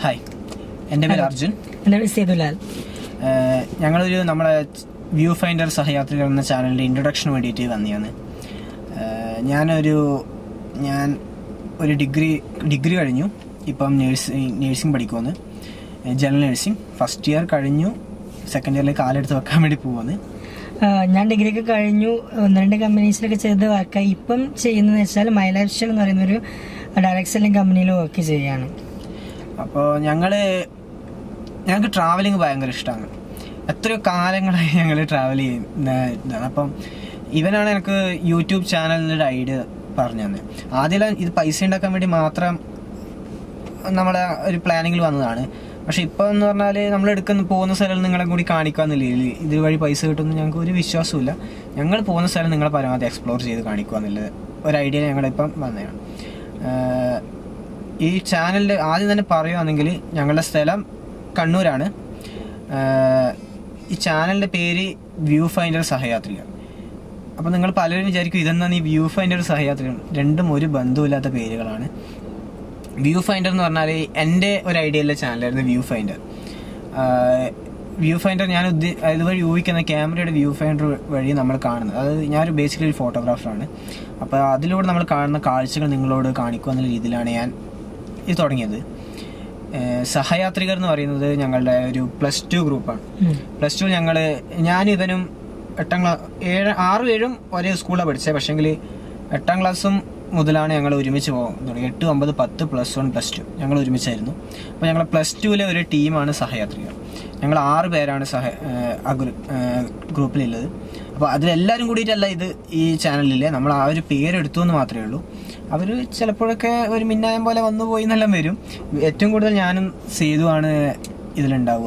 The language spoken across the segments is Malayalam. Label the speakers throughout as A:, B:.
A: ഹായ് എൻ്റെ പേര് അർജുൻ
B: എൻ്റെ പേര് സേതുലാൽ
A: ഏഹ് ഞങ്ങളൊരു നമ്മളെ വ്യൂ ഫൈൻഡർ സഹയാത്രികർ എന്ന ചാനലിൻ്റെ ഇൻട്രൊഡക്ഷന് വേണ്ടിയിട്ട് വന്നതാണ് ഏഹ് ഞാനൊരു ഞാൻ ഒരു ഡിഗ്രി ഡിഗ്രി കഴിഞ്ഞു ഇപ്പം നേഴ്സിംഗ് നേഴ്സിംഗ് പഠിക്കുമെന്ന് ജനറൽ നേഴ്സിംഗ് ഫസ്റ്റ് ഇയർ കഴിഞ്ഞു സെക്കൻഡ് ഇയറിലേക്ക് കാലെടുത്ത് വെക്കാൻ വേണ്ടി പോവാന്ന്
B: ആ, ഞാൻ ഡിഗ്രി ഒക്കെ കഴിഞ്ഞു ഒന്ന് രണ്ട് കമ്പനീസിലൊക്കെ ചെയ്ത് വർക്കായി ഇപ്പം ചെയ്യുന്നത് വെച്ചാൽ മൈ ലൈഫ് സ്റ്റൈൽ എന്ന് പറയുന്ന ഒരു ഡയറക്ട് സെല്ലിംഗ് കമ്പനിയിൽ വർക്ക് ചെയ്യാണ്
A: അപ്പോൾ ഞങ്ങൾ ഞങ്ങൾക്ക് ട്രാവലിംഗ് ഭയങ്കര ഇഷ്ടമാണ് എത്രയോ കാലങ്ങളായി ഞങ്ങൾ ട്രാവൽ ചെയ്യുന്ന ഇതാണ് അപ്പം ഇവനാണ് എനിക്ക് യൂട്യൂബ് ചാനലിൻ്റെ ഒരു ഐഡിയ പറഞ്ഞു തന്നെ ആദ്യം ഇത് പൈസ ഉണ്ടാക്കാൻ വേണ്ടി മാത്രം നമ്മളെ ഒരു പ്ലാനിങ്ങിൽ വന്നതാണ് പക്ഷെ ഇപ്പം എന്ന് പറഞ്ഞാൽ നമ്മൾ എടുക്കുന്ന പോകുന്ന സ്ഥലം നിങ്ങളെ കൂടി കാണിക്കാന്നില്ല ഇത് വഴി പൈസ കിട്ടുമെന്ന് ഞങ്ങൾക്ക് ഒരു വിശ്വാസമില്ല ഞങ്ങൾ പോകുന്ന സ്ഥലം നിങ്ങളെ പരമാവധി എക്സ്പ്ലോർ ചെയ്ത് കാണിക്കുക എന്നുള്ളത് ഒരു ഐഡിയ ഞങ്ങളിപ്പം വന്നതാണ് ആഹ് ഈ ചാനലിൻ്റെ ആദ്യം തന്നെ പറയുകയാണെങ്കിൽ ഞങ്ങളുടെ സ്ഥലം കണ്ണൂരാണ് ആഹ് ഈ ചാനലിൻ്റെ പേര് വ്യൂ ഫൈൻഡർ സഹയാത്രിക അപ്പോൾ നിങ്ങൾ പലരും വിചാരിക്കും ഇതെന്നാണ് ഈ വ്യൂ ഫൈൻഡർ സഹയാത്രിക രണ്ടും ഒരു ബന്ധമില്ലാത്ത പേരുകളാണ് വ്യൂ ഫൈൻഡർ എന്ന് പറഞ്ഞാൽ എൻ്റെ ഒരു ഐഡിയ ഉള്ള ചാനലായിരുന്നു വ്യൂ ഫൈൻഡർ വ്യൂ ഫൈൻഡർ ഞാൻ ഉദ്ദേ ഇതുവഴി ഊഹിക്കുന്ന ക്യാമറയുടെ വ്യൂ ഫൈൻഡർ വഴി നമ്മൾ കാണുന്നത് അതായത് ഞാനൊരു ബേസിക്കലി ഒരു ഫോട്ടോഗ്രാഫറാണ് അപ്പോൾ അതിലൂടെ നമ്മൾ കാണുന്ന കാഴ്ചകൾ നിങ്ങളോട് കാണിക്കുക എന്നുള്ള രീതിയിലാണ് ഞാൻ ഇത് തുടങ്ങിയത് ഏഹ് സഹയാത്രികർ എന്ന് പറയുന്നത് ഞങ്ങളുടെ ഒരു പ്ലസ് ടു ഗ്രൂപ്പാണ്
B: ഉം.
A: പ്ലസ് ടു ഞങ്ങൾ ഞാൻ ഇവനും എട്ടാം ക്ലാസ് ഏഴ് ആറും ഏഴും ഒരേ സ്കൂളിലാണ് പഠിച്ചത് പക്ഷേങ്കിൽ എട്ടാം ക്ലാസ്സും മുതലാണ് ഞങ്ങൾ ഒരുമിച്ച് പോകുന്നത് എട്ട് ഒമ്പത് പത്ത് പ്ലസ് വൺ പ്ലസ് ടു ഞങ്ങൾ ഒരുമിച്ചായിരുന്നു അപ്പോൾ ഞങ്ങൾ പ്ലസ് ടുവിലെ ഒരു ടീമാണ് സഹയാത്രികർ ഞങ്ങൾ ആറ് പേരാണ് സഹ ഏഹ് ആ ഗ്രൂ ഏഹ് ഗ്രൂപ്പിലുള്ളത് അപ്പോൾ അതിലെല്ലാവരും കൂടിയിട്ടല്ല ഇത് ഈ ചാനലിലെ നമ്മൾ ആ ഒരു പേരെടുത്തു എന്ന് മാത്രമേ ഉള്ളൂ അവർ ചിലപ്പോഴൊക്കെ ഒരു മിന്നായം പോലെ വന്നു പോയി എന്നെല്ലാം വരും ഏറ്റവും കൂടുതൽ ഞാനും സേതുവാണ് ഇതിലുണ്ടാവുക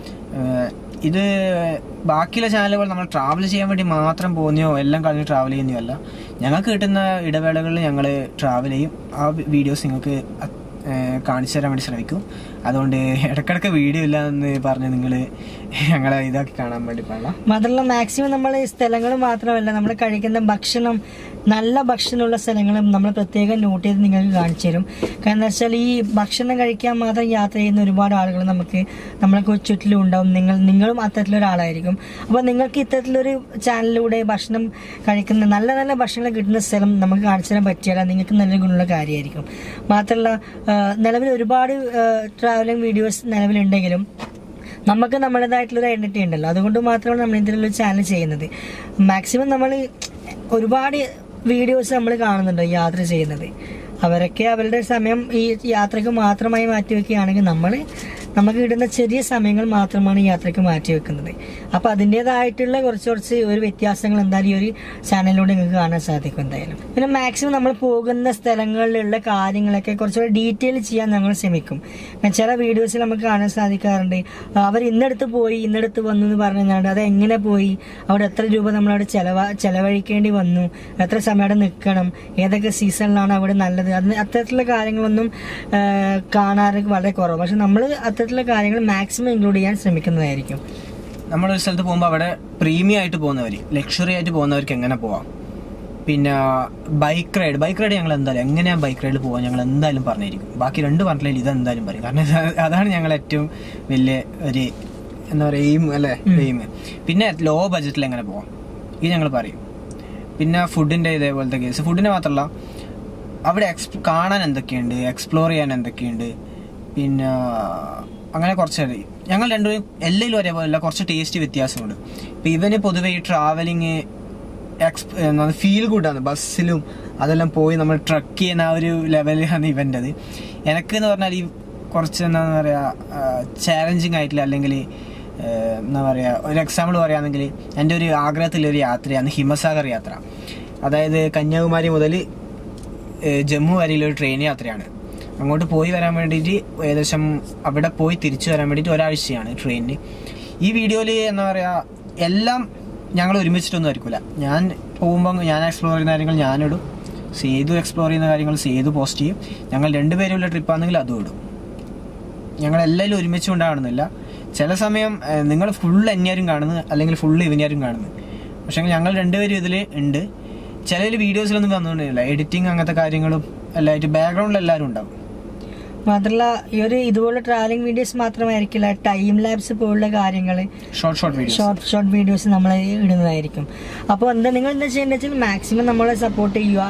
A: ഏഹ് ഇത് ബാക്കിയുള്ള ചാനലുകൾ നമ്മൾ ട്രാവൽ ചെയ്യാൻ വേണ്ടി മാത്രം പോകുന്നയോ എല്ലാം കളഞ്ഞ് ട്രാവൽ ചെയ്യുന്നയോ അല്ല ഞങ്ങൾക്ക് കിട്ടുന്ന ഇടവേളകളിൽ ഞങ്ങൾ ട്രാവൽ ചെയ്യും ആ വീഡിയോസ് നിങ്ങൾക്ക് അത്- ഏഹ് കാണിച്ചു തരാൻ വേണ്ടി ശ്രമിക്കും അതുകൊണ്ട് ഇടക്കിടക്ക് വീഡിയോ ഇല്ല എന്ന് പറഞ്ഞ് നിങ്ങൾ ഞങ്ങളെ ഇതാക്കി കാണാൻ വേണ്ടി പാടില്ല
B: മാത്രമല്ല മാക്സിമം നമ്മൾ ഈ സ്ഥലങ്ങൾ മാത്രമല്ല നമ്മൾ കഴിക്കുന്ന ഭക്ഷണം നല്ല ഭക്ഷണമുള്ള സ്ഥലങ്ങളും നമ്മൾ പ്രത്യേകം നോട്ട് ചെയ്ത് നിങ്ങൾക്ക് കാണിച്ചു തരും കാരണം എന്താ വെച്ചാൽ ഈ ഭക്ഷണം കഴിക്കാൻ മാത്രം യാത്ര ചെയ്യുന്ന ഒരുപാട് ആളുകൾ നമുക്ക് നമ്മളെ ചുറ്റിലും ഉണ്ടാവും നിങ്ങൾ നിങ്ങളും അത്തരത്തിലൊരാളായിരിക്കും അപ്പോൾ നിങ്ങൾക്ക് ഇത്തരത്തിലൊരു ചാനലിലൂടെ ഭക്ഷണം കഴിക്കുന്ന നല്ല നല്ല ഭക്ഷണം കിട്ടുന്ന സ്ഥലം നമുക്ക് കാണിച്ചു തരാൻ പറ്റിയാൽ നിങ്ങൾക്ക് നല്ല ഗുണമുള്ള കാര്യമായിരിക്കും മാത്രമല്ല ആ, നിലവിൽ ഒരുപാട് ട്രാവലിംഗ് വീഡിയോസ് നിലവിലുണ്ടെങ്കിലും നമുക്ക് നമ്മുടേതായിട്ടുള്ള ഒരു ഐഡന്റിറ്റി ഉണ്ടല്ലോ അതുകൊണ്ട് മാത്രമാണ് നമ്മൾ ഇതിലുള്ള ചാനൽ ചെയ്യുന്നത് മാക്സിമം നമ്മൾ ഒരുപാട് വീഡിയോസ് നമ്മൾ കാണുന്നുണ്ട് യാത്ര ചെയ്യുന്നത് അവരൊക്കെ അവരുടെ സമയം ഈ യാത്രക്ക് മാത്രമായി മാറ്റി വെക്കുകയാണെങ്കിൽ നമ്മൾ നമുക്ക് കിട്ടുന്ന ചെറിയ സമയങ്ങൾ മാത്രമാണ് ഈ യാത്രക്ക് മാറ്റി വെക്കുന്നത് അപ്പൊ അതിൻ്റെതായിട്ടുള്ള കുറച്ച് കുറച്ച് ഒരു വ്യത്യാസങ്ങൾ എന്തായാലും ഈ ഒരു ചാനലിലൂടെ നിങ്ങൾക്ക് കാണാൻ സാധിക്കും എന്തായാലും പിന്നെ മാക്സിമം നമ്മൾ പോകുന്ന സ്ഥലങ്ങളിലുള്ള കാര്യങ്ങളൊക്കെ കുറച്ചുകൂടി ഡീറ്റെയിൽ ചെയ്യാൻ ഞങ്ങൾ ശ്രമിക്കും കാരണം ചില വീഡിയോസിൽ നമുക്ക് കാണാൻ സാധിക്കാറുണ്ട് അവർ ഇന്നടുത്ത് പോയി ഇന്നടുത്ത് വന്നു എന്ന് പറഞ്ഞാൽ അത് എങ്ങനെ പോയി അവിടെ എത്ര രൂപ നമ്മളവിടെ ചെലവ ചെലവഴിക്കേണ്ടി വന്നു എത്ര സമയം അവിടെ നിൽക്കണം ഏതൊക്കെ സീസണിലാണ് അവിടെ നല്ലത് അതിന് അത്തരത്തിലുള്ള കാര്യങ്ങളൊന്നും ആ, കാണാറ് വളരെ കുറവ് പക്ഷെ നമ്മൾ അത്തരത്തിലുള്ള കാര്യങ്ങൾ മാക്സിമം ഇൻക്ലൂഡ് ചെയ്യാൻ ശ്രമിക്കുന്നതായിരിക്കും
A: നമ്മളൊരു സ്ഥലത്ത് പോകുമ്പോൾ അവിടെ പ്രീമിയം ആയിട്ട് പോകുന്നവർ ലക്ഷറി ആയിട്ട് പോകുന്നവർക്ക് എങ്ങനെ പോവാം പിന്നെ ബൈക്ക് റൈഡ് ബൈക്ക് റൈഡ് ഞങ്ങൾ എന്തായാലും എങ്ങനെയാണ് ബൈക്ക് റൈഡിൽ പോകാൻ ഞങ്ങൾ എന്തായാലും പറഞ്ഞിരിക്കും ബാക്കി രണ്ട് പറഞ്ഞില്ലെങ്കിൽ ഇത് എന്തായാലും പറയും കാരണം ഇത് അതാണ് ഞങ്ങൾ ഏറ്റവും വലിയ ഒരു എന്താ പറയുക എയിം അല്ലേ എയിം പിന്നെ ലോ ബഡ്ജറ്റിൽ എങ്ങനെ പോവാം ഇത് ഞങ്ങൾ പറയും പിന്നെ ഫുഡിന്റെ ഇതേപോലത്തെ കേസ് ഫുഡിന്റെ മാത്രമല്ല അവിടെ എക്സ് കാണാൻ എന്തൊക്കെയുണ്ട് എക്സ്പ്ലോർ ചെയ്യാൻ എന്തൊക്കെയുണ്ട് പിന്നെ അങ്ങനെ കുറച്ച് ഞങ്ങൾ രണ്ടുപേരും എല്ലാവരും ഒരേപോലെ കുറച്ച് ടേസ്റ്റ് വ്യത്യാസമുണ്ട് ഇപ്പൊ ഇവന് പൊതുവെ ഈ ട്രാവലിങ് എക്സ് ഫീൽ ഗുഡാണ് ബസ്സിലും അതെല്ലാം പോയി നമ്മൾ ട്രക്ക് ചെയ്യുന്ന ആ ഒരു ലെവലാണ് ഇവൻ്റെ അത് എനിക്ക് എന്ന് പറഞ്ഞാൽ ഈ കുറച്ച് എന്താണെന്ന് പറയാ ചാലഞ്ചിങ് ആയിട്ടില്ല അല്ലെങ്കിൽ എന്താ പറയാ ഒരു എക്സാമ്പിൾ പറയുകയാണെങ്കിൽ എൻ്റെ ഒരു ആഗ്രഹത്തിലൊരു യാത്രയാണ് ഹിമസാഗർ യാത്ര അതായത് കന്യാകുമാരി മുതൽ ഏഹ് ജമ്മു വരെയുള്ള ഒരു ട്രെയിൻ യാത്രയാണ് അങ്ങോട്ട് പോയി വരാൻ വേണ്ടിയിട്ട് ഏകദേശം അവിടെ പോയി തിരിച്ചു വരാൻ വേണ്ടിയിട്ട് ഒരാഴ്ചയാണ് ട്രെയിനിന് ഈ വീഡിയോയിൽ എന്താ പറയുക എല്ലാം ഞങ്ങൾ ഒരുമിച്ചിട്ടൊന്നും ആയിരിക്കില്ല ഞാൻ പോകുമ്പോൾ ഞാൻ എക്സ്പ്ലോർ ചെയ്യുന്ന കാര്യങ്ങൾ ഞാനിടും സേതു എക്സ്പ്ലോർ ചെയ്യുന്ന കാര്യങ്ങൾ സേതു പോസ്റ്റ് ചെയ്യും ഞങ്ങൾ രണ്ടുപേരുള്ള ട്രിപ്പാണെങ്കിൽ അതും ഇടും ഞങ്ങൾ എല്ലാവരും ഒരുമിച്ച് കൊണ്ട് കാണുന്നില്ല ചില സമയം നിങ്ങൾ ഫുൾ എന്നെയാരും കാണുന്നത് അല്ലെങ്കിൽ ഫുൾ ഇവനെയാരും കാണുന്നത് പക്ഷെ ഞങ്ങൾ രണ്ടുപേരും ഇതിൽ ഉണ്ട് ചില വീഡിയോസിലൊന്നും വന്നുകൊണ്ടില്ല എഡിറ്റിംഗ് അങ്ങനത്തെ കാര്യങ്ങളും എല്ലായിട്ട് ബാക്ക്ഗ്രൗണ്ടിൽ എല്ലാവരും ഉണ്ടാവും
B: മാത്രമല്ല ഈ ഒരു ഇതുപോലുള്ള ട്രാവലിംഗ് വീഡിയോസ് മാത്രമായിരിക്കില്ല ടൈം ലാബ്സ് പോലുള്ള കാര്യങ്ങൾ
A: short short videos
B: short short videos നമ്മൾ ഇടുന്നതായിരിക്കും അപ്പോൾ എന്താ നിങ്ങൾ എന്താ ചെയ്യേണ്ടത് വെച്ചാൽ മാക്സിമം നമ്മളെ സപ്പോർട്ട് ചെയ്യുക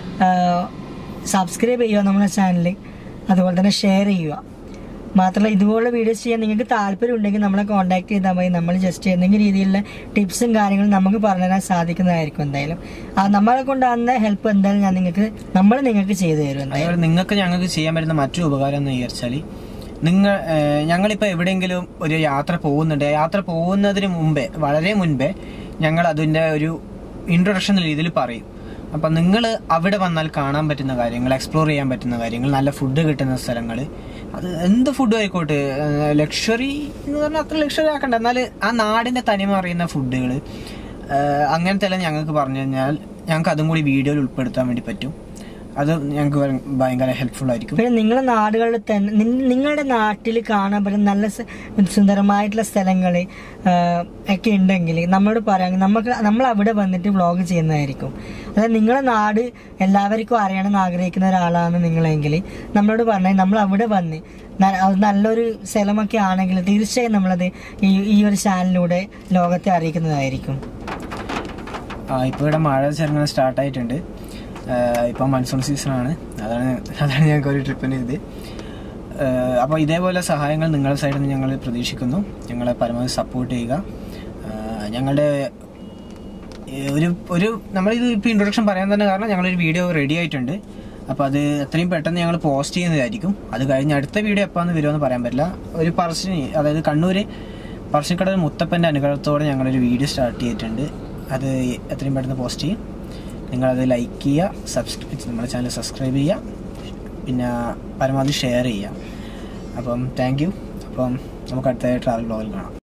B: സബ്സ്ക്രൈബ് ചെയ്യുക നമ്മുടെ ചാനൽ അതുപോലെ തന്നെ ഷെയർ ചെയ്യുക മാത്രമല്ല ഇതുപോലുള്ള വീഡിയോസ് ചെയ്യാൻ നിങ്ങൾക്ക് താല്പര്യം ഉണ്ടെങ്കിൽ നമ്മളെ കോൺടാക്ട് ചെയ്താൽ മതി നമ്മൾ ജസ്റ്റ് എന്തെങ്കിലും രീതിയിലുള്ള ടിപ്സും കാര്യങ്ങളും നമുക്ക് പറഞ്ഞുതരാൻ സാധിക്കുന്നതായിരിക്കും എന്തായാലും ആ നമ്മളെ കൊണ്ടാകുന്ന ഹെൽപ്പ് എന്തായാലും ഞാൻ നിങ്ങൾക്ക് നമ്മൾ നിങ്ങൾക്ക് ചെയ്തു തരും എന്തായാലും
A: അതേപോലെ നിങ്ങൾക്ക് ഞങ്ങൾക്ക് ചെയ്യാൻ പറ്റുന്ന മറ്റൊരു ഉപകാരം എന്ന് വിചാരിച്ചാൽ നിങ്ങൾ ഏഹ്, ഞങ്ങളിപ്പോൾ എവിടെയെങ്കിലും ഒരു യാത്ര പോകുന്നുണ്ട് യാത്ര പോകുന്നതിന് മുമ്പേ വളരെ മുൻപേ ഞങ്ങൾ അതിൻ്റെ ഒരു ഇൻട്രൊഡക്ഷൻ എന്ന രീതിയിൽ പറയും അപ്പം നിങ്ങൾ അവിടെ വന്നാൽ കാണാൻ പറ്റുന്ന കാര്യങ്ങൾ എക്സ്പ്ലോർ ചെയ്യാൻ പറ്റുന്ന കാര്യങ്ങൾ നല്ല ഫുഡ് കിട്ടുന്ന സ്ഥലങ്ങൾ അത് എന്ത് ഫുഡും ആയിക്കോട്ടെ ലക്ഷറി എന്ന് പറഞ്ഞാൽ അത്ര ലക്ഷറി ആക്കണ്ട എന്നാൽ ആ നാടിൻ്റെ തനിമ അറിയുന്ന ഫുഡുകൾ അങ്ങനത്തെ എല്ലാം ഞങ്ങൾക്ക് പറഞ്ഞു കഴിഞ്ഞാൽ ഞങ്ങൾക്ക് അതും കൂടി വീഡിയോയിൽ ഉൾപ്പെടുത്താൻ വേണ്ടി പറ്റും അത് ഞങ്ങൾക്ക് ഭയ- ഭയങ്കര ഹെൽപ്ഫുൾ ആയിരിക്കും
B: പിന്നെ നിങ്ങളുടെ നാടുകളിൽ തന്നെ നി- നിങ്ങളുടെ നാട്ടിൽ കാണാൻ പറ്റുന്ന നല്ല സ- സുന്ദരമായിട്ടുള്ള സ്ഥലങ്ങൾ ഒക്കെ ഉണ്ടെങ്കിൽ നമ്മളോട് പറയാം നമുക്ക് നമ്മൾ അവിടെ വന്നിട്ട് വ്ളോഗ് ചെയ്യുന്നതായിരിക്കും അതായത് നിങ്ങളുടെ നാട് എല്ലാവർക്കും അറിയണമെന്ന് ആഗ്രഹിക്കുന്ന ഒരാളാണ് നിങ്ങളെങ്കിൽ നമ്മളോട് പറഞ്ഞാൽ നമ്മൾ അവിടെ വന്ന് ന- അത് നല്ലൊരു സ്ഥലമൊക്കെ ആണെങ്കിൽ തീർച്ചയായും നമ്മളത് ഈ ഈ ഒരു ചാനലിലൂടെ ലോകത്തെ അറിയിക്കുന്നതായിരിക്കും
A: ആ ഇപ്പോൾ ഇവിടെ മഴ ചെറുങ്ങനെ സ്റ്റാർട്ട് ആയിട്ടുണ്ട് ഇപ്പോൾ മൺസൂൺ സീസണാണ് അതാണ് അതാണ് ഞങ്ങൾക്ക് ഒരു ട്രിപ്പിന് ഇത് അപ്പോൾ ഇതേപോലെ സഹായങ്ങൾ നിങ്ങളുടെ സൈഡിൽ നിന്ന് ഞങ്ങൾ പ്രതീക്ഷിക്കുന്നു ഞങ്ങളെ പരമാവധി സപ്പോർട്ട് ചെയ്യുക ആ, ഞങ്ങളുടെ ഏ, ഒരു ഒരു നമ്മളിത് ഇപ്പോൾ ഇൻട്രൊഡക്ഷൻ പറയാൻ തന്നെ കാരണം ഞങ്ങളൊരു വീഡിയോ റെഡി ആയിട്ടുണ്ട് അപ്പോൾ അത് എത്രയും പെട്ടെന്ന് ഞങ്ങൾ പോസ്റ്റ് ചെയ്യുന്നതായിരിക്കും അത് കഴിഞ്ഞ് അടുത്ത വീഡിയോ എപ്പോഴാന്ന് വരുമെന്ന് പറയാൻ പറ്റില്ല ഒരു പറശ്ശിനി അതായത് കണ്ണൂർ പറശ്ശിക്കടൽ മുത്തപ്പൻ്റെ അനുഗ്രഹത്തോടെ ഞങ്ങളൊരു വീഡിയോ സ്റ്റാർട്ട് ചെയ്തിട്ടുണ്ട് അത് എത്രയും പെട്ടെന്ന് പോസ്റ്റ് ചെയ്യും നിങ്ങളത് ലൈക്ക് ചെയ്യുക സബ്സ്ക്രൈബ് നമ്മുടെ ചാനൽ സബ്സ്ക്രൈബ് ചെയ്യുക പിന്നെ പരമാവധി ഷെയർ ചെയ്യുക അപ്പം താങ്ക് യു അപ്പം നമുക്ക് അടുത്ത ട്രാവൽ ബ്ലോഗിൽ കാണാം